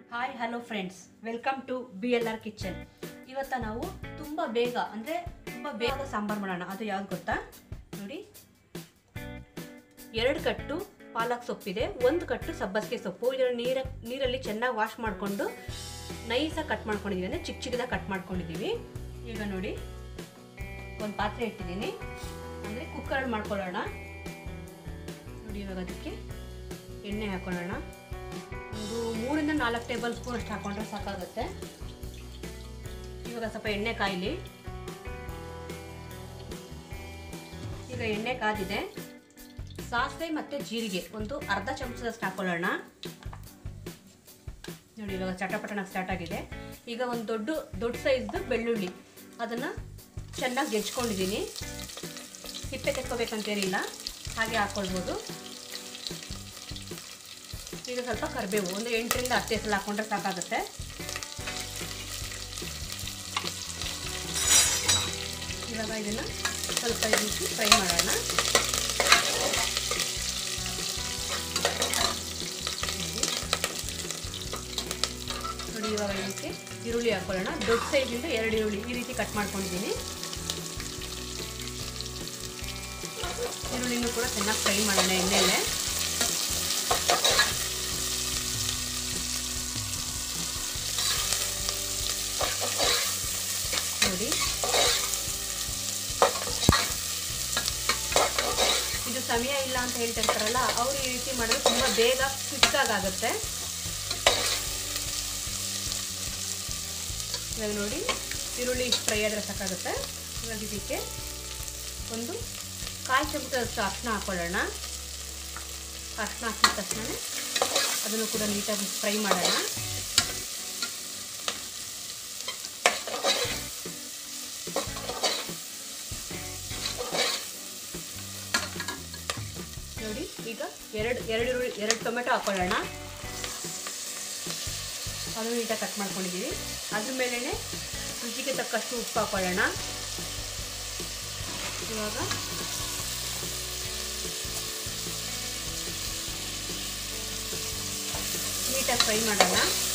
hi hello friends welcome to B L R kitchen ಇವತ್ತ ನಾವು ತುಂಬ ಬೇಗ ಅಂದರೆ ತುಂಬ ಬೇಗ ಸಾಂಬಾರು ಮಾಡೋಣ ಅದು ಯಾವ್ದು ಗೊತ್ತಾ ನೋಡಿ ಎರಡು ಕಟ್ಟು ಪಾಲಕ್ ಸೊಪ್ಪಿದೆ ಒಂದು ಕಟ್ಟು ಸಬ್ಬಸಿಗೆ ಸೊಪ್ಪು ಇದರ ನೀರ ನೀರಲ್ಲಿ ಚೆನ್ನಾಗಿ ವಾಶ್ ಮಾಡಿಕೊಂಡು ನೈಸಾಗಿ ಕಟ್ ಮಾಡ್ಕೊಂಡಿದ್ದೀವಿ ಅಂದರೆ ಚಿಕ್ಕ ಚಿಕ್ಕದಾಗಿ ಕಟ್ ಮಾಡ್ಕೊಂಡಿದ್ದೀವಿ ಈಗ ನೋಡಿ ಒಂದು ಪಾತ್ರೆ ಇಟ್ಟಿದ್ದೀನಿ ಅಂದರೆ ಕುಕ್ಕರಲ್ಲಿ ಮಾಡ್ಕೊಳ್ಳೋಣ ನೋಡಿ ಇವಾಗ ಅದಕ್ಕೆ ಎಣ್ಣೆ ಹಾಕೊಳ್ಳೋಣ ಒಂದು ಮೂರಿಂದ ನಾಲ್ಕು ಟೇಬಲ್ ಸ್ಪೂನ್ ಅಷ್ಟು ಹಾಕೊಂಡ್ರೆ ಸಾಕಾಗುತ್ತೆ ಇವಾಗ ಸ್ವಲ್ಪ ಎಣ್ಣೆ ಕಾಯಿಲಿ ಈಗ ಎಣ್ಣೆ ಕಾದಿದೆ ಸಾಸಿವೆ ಮತ್ತು ಜೀರಿಗೆ ಒಂದು ಅರ್ಧ ಚಮಚದಷ್ಟು ಹಾಕೊಳ್ಳೋಣ ನೋಡಿ ಇವಾಗ ಚಟಪಟನ ಸ್ಟಾರ್ಟ್ ಆಗಿದೆ ಈಗ ಒಂದು ದೊಡ್ಡ ದೊಡ್ಡ ಸೈಜ್ದು ಬೆಳ್ಳುಳ್ಳಿ ಅದನ್ನು ಚೆನ್ನಾಗಿ ಹೆಚ್ಕೊಂಡಿದ್ದೀನಿ ಸಿಪ್ಪೆ ತೆಕ್ಕೋಬೇಕಂತೇನಿಲ್ಲ ಹಾಗೆ ಹಾಕ್ಕೊಳ್ಬೋದು ಈಗ ಸ್ವಲ್ಪ ಕರಿಬೇವು ಒಂದು ಎಂಟರಿಂದ ಹತ್ತು ಹೆಸರು ಹಾಕೊಂಡ್ರೆ ಸಾಕಾಗುತ್ತೆ ಇವಾಗ ಇದನ್ನು ಸ್ವಲ್ಪ ರೀತಿ ಫ್ರೈ ಮಾಡೋಣ ನೋಡಿ ಇವಾಗ ಇದಕ್ಕೆ ಈರುಳ್ಳಿ ಹಾಕೊಳ್ಳೋಣ ದೊಡ್ಡ ಸೈಜಿಂದ ಎರಡು ಈರುಳ್ಳಿ ಈ ರೀತಿ ಕಟ್ ಮಾಡ್ಕೊಂಡಿದ್ದೀನಿ ಈರುಳ್ಳಿನೂ ಕೂಡ ಚೆನ್ನಾಗಿ ಫ್ರೈ ಮಾಡೋಣ ಎಣ್ಣೆಯಲ್ಲೇ ನೋಡಿ ಇದು ಸಮಯ ಇಲ್ಲ ಅಂತ ಹೇಳ್ತಿರ್ತಾರಲ್ಲ ಅವರು ಈ ರೀತಿ ಮಾಡಿದ್ರೆ ತುಂಬ ಬೇಗ ಕ್ವಿಕ್ಕಾಗುತ್ತೆ ಇವಾಗ ನೋಡಿ ಈರುಳ್ಳಿ ಫ್ರೈ ಆದರೆ ಸಾಕಾಗುತ್ತೆ ಇವಾಗ ಇದಕ್ಕೆ ಒಂದು ಕಾಲು ಚಮಚದಷ್ಟು ಅರ್ಶಿನ ಹಾಕೊಳ್ಳೋಣ ಅರ್ಶಿನ ಹಾಕಿದ ತಕ್ಷಣ ಅದನ್ನು ಕೂಡ ನೀಟಾಗಿ ಫ್ರೈ ಮಾಡೋಣ ನೋಡಿ ಈಗ ಎರಡು ಎರಡು ಈರುಳ್ಳಿ ಎರಡು ಟೊಮೆಟೊ ಹಾಕೊಳ್ಳೋಣ ಅದನ್ನು ನೀಟಾಗಿ ಕಟ್ ಮಾಡ್ಕೊಂಡಿದ್ದೀವಿ ಅದ್ರ ಮೇಲೇ ರುಚಿಗೆ ತಕ್ಕಷ್ಟು ಉಪ್ಪು ಹಾಕೊಳ್ಳೋಣ ಇವಾಗ ನೀಟಾಗಿ ಫ್ರೈ ಮಾಡೋಣ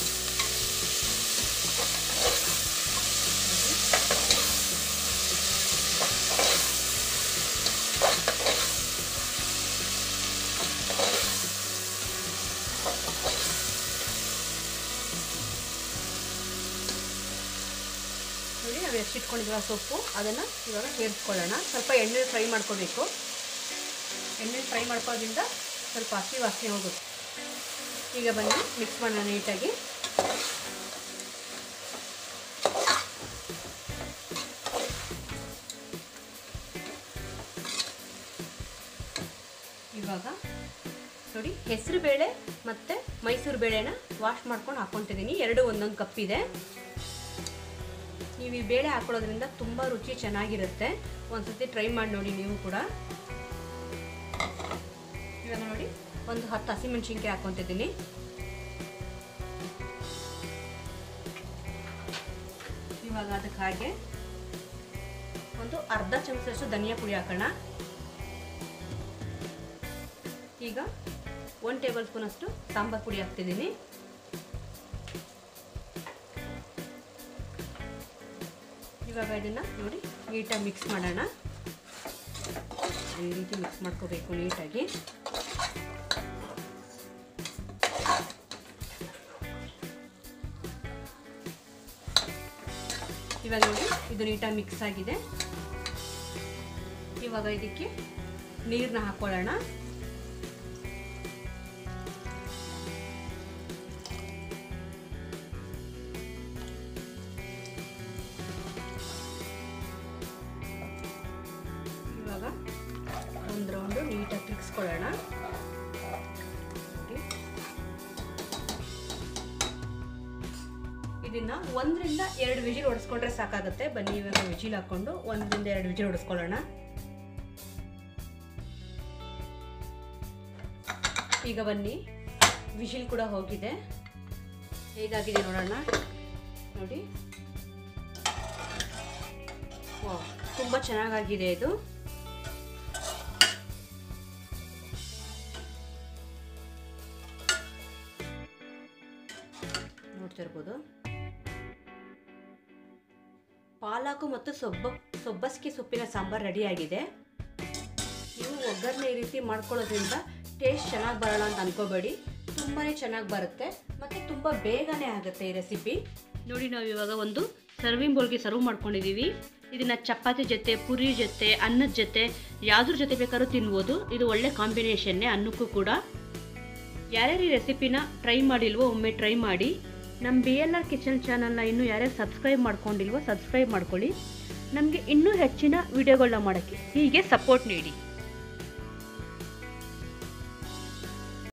ನೋಡಿ ನಾವು ಎಷ್ಟು ಇಟ್ಕೊಂಡಿದ್ದೀವಿ ಸೊಪ್ಪು ಅದನ್ನು ಇವಾಗ ಸೇರಿಸ್ಕೊಳ್ಳೋಣ ಸ್ವಲ್ಪ ಎಣ್ಣೆ ಫ್ರೈ ಮಾಡ್ಕೋಬೇಕು ಎಣ್ಣೆ ಫ್ರೈ ಮಾಡ್ಕೋದ್ರಿಂದ ಸ್ವಲ್ಪ ಹಸಿ ವಾಸನೆ ಹೋಗುತ್ತೆ ಈಗ ಬನ್ನಿ ಮಿಕ್ಸ್ ಮಾಡೋಣ ನೀಟಾಗಿ ಇವಾಗ ನೋಡಿ ಹೆಸರು ಬೇಳೆ ಮತ್ತು ಮೈಸೂರು ಬೇಳೆನ ವಾಶ್ ಮಾಡ್ಕೊಂಡು ಹಾಕ್ಕೊತಿದ್ದೀನಿ ಎರಡು ಒಂದೊಂದು ಕಪ್ ಇದೆ ನೀವು ಈ ಬೇಳೆ ಹಾಕೊಳ್ಳೋದ್ರಿಂದ ತುಂಬ ರುಚಿ ಚೆನ್ನಾಗಿರುತ್ತೆ ಒಂದ್ಸತಿ ಟ್ರೈ ಮಾಡಿ ನೋಡಿ ನೀವು ಕೂಡ ಇವಾಗ ನೋಡಿ ಒಂದು ಹತ್ತು ಹಸಿಮೆಣ್ಸಿನ್ಕಾಯಿ ಹಾಕ್ಕೊತಿದ್ದೀನಿ ಇವಾಗ ಅದಕ್ಕೆ ಹಾಗೆ ಒಂದು ಅರ್ಧ ಚಮಚದಷ್ಟು ಧನಿಯಾ ಪುಡಿ ಹಾಕೋಣ ಈಗ ಒನ್ ಟೇಬಲ್ ಸ್ಪೂನ್ ಅಷ್ಟು ಸಾಂಬಾರ್ ಪುಡಿ ಹಾಕ್ತಿದ್ದೀನಿ ಇವಾಗ ಇದನ್ನು ನೋಡಿ ನೀಟಾಗಿ ಮಿಕ್ಸ್ ಮಾಡೋಣ ಈ ರೀತಿ ಮಿಕ್ಸ್ ಮಾಡ್ಕೋಬೇಕು ನೀಟಾಗಿ ಇವಾಗ ನೋಡಿ ಇದು ನೀಟಾಗಿ ಮಿಕ್ಸ್ ಆಗಿದೆ ಇವಾಗ ಇದಕ್ಕೆ ನೀರನ್ನ ಹಾಕೊಳ್ಳೋಣ ಇವಾಗ ಒಂದು ರೌಂಡು ನೀಟಾಗಿ ತಿರ್ಗಿಸ್ಕೊಳ್ಳೋಣ ಇದನ್ನ ಒಂದರಿಂದ ಎರಡು ವಿಜಿಲ್ ಹೊಡೆಸ್ಕೊಂಡ್ರೆ ಸಾಕಾಗುತ್ತೆ ಬನ್ನಿ ಇವಾಗ ವಿಜಿಲ್ ಹಾಕೊಂಡು ಒಂದರಿಂದ ಎರಡು ವಿಜಿಲ್ ಹೊಡೆಸ್ಕೊಳ್ಳೋಣ ಈಗ ಬನ್ನಿ ವಿಜಿಲ್ ಕೂಡ ಹೋಗಿದೆ ಹೇಗಾಗಿದೆ ನೋಡೋಣ ನೋಡಿ ತುಂಬ ಚೆನ್ನಾಗಾಗಿದೆ ಇದು ಪಾಲಾಕು ಮತ್ತು ಸೊಬ್ಬ ಸೊಬ್ಬಸಿಗೆ ಸೊಪ್ಪಿನ ಸಾಂಬಾರು ರೆಡಿಯಾಗಿದೆ ನೀವು ಒಗ್ಗರಣೆ ಈ ರೀತಿ ಮಾಡ್ಕೊಳ್ಳೋದ್ರಿಂದ ಟೇಸ್ಟ್ ಚೆನ್ನಾಗಿ ಬರೋಲ್ಲ ಅಂತ ಅನ್ಕೋಬೇಡಿ ತುಂಬಾ ಚೆನ್ನಾಗಿ ಬರುತ್ತೆ ಮತ್ತು ತುಂಬ ಬೇಗನೆ ಆಗುತ್ತೆ ಈ ರೆಸಿಪಿ ನೋಡಿ ನಾವು ಇವಾಗ ಒಂದು ಸರ್ವಿಂಗ್ ಬೌಲ್ಗೆ ಸರ್ವ್ ಮಾಡ್ಕೊಂಡಿದ್ದೀವಿ ಇದನ್ನು ಚಪಾತಿ ಜೊತೆ ಪುರಿ ಜೊತೆ ಅನ್ನದ ಜೊತೆ ಯಾವ್ದ್ರ ಜೊತೆ ಬೇಕಾದ್ರೂ ತಿನ್ಬೋದು ಇದು ಒಳ್ಳೆ ಕಾಂಬಿನೇಷನ್ನೇ ಅನ್ನಕ್ಕೂ ಕೂಡ ಯಾರ್ಯಾರು ಈ ರೆಸಿಪಿನ ಟ್ರೈ ಮಾಡಿಲ್ವೋ ಒಮ್ಮೆ ಟ್ರೈ ಮಾಡಿ ನಮ್ಮ ಬಿ ಎಲ್ ಆರ್ ಕಿಚನ್ ಚಾನಲ್ನ ಇನ್ನೂ ಯಾರ್ಯಾರು ಸಬ್ಸ್ಕ್ರೈಬ್ ಮಾಡ್ಕೊಂಡಿಲ್ವೋ ಸಬ್ಸ್ಕ್ರೈಬ್ ಮಾಡ್ಕೊಳ್ಳಿ ನಮಗೆ ಇನ್ನೂ ಹೆಚ್ಚಿನ ವಿಡಿಯೋಗಳನ್ನ ಮಾಡೋಕ್ಕೆ ಹೀಗೆ ಸಪೋರ್ಟ್ ನೀಡಿ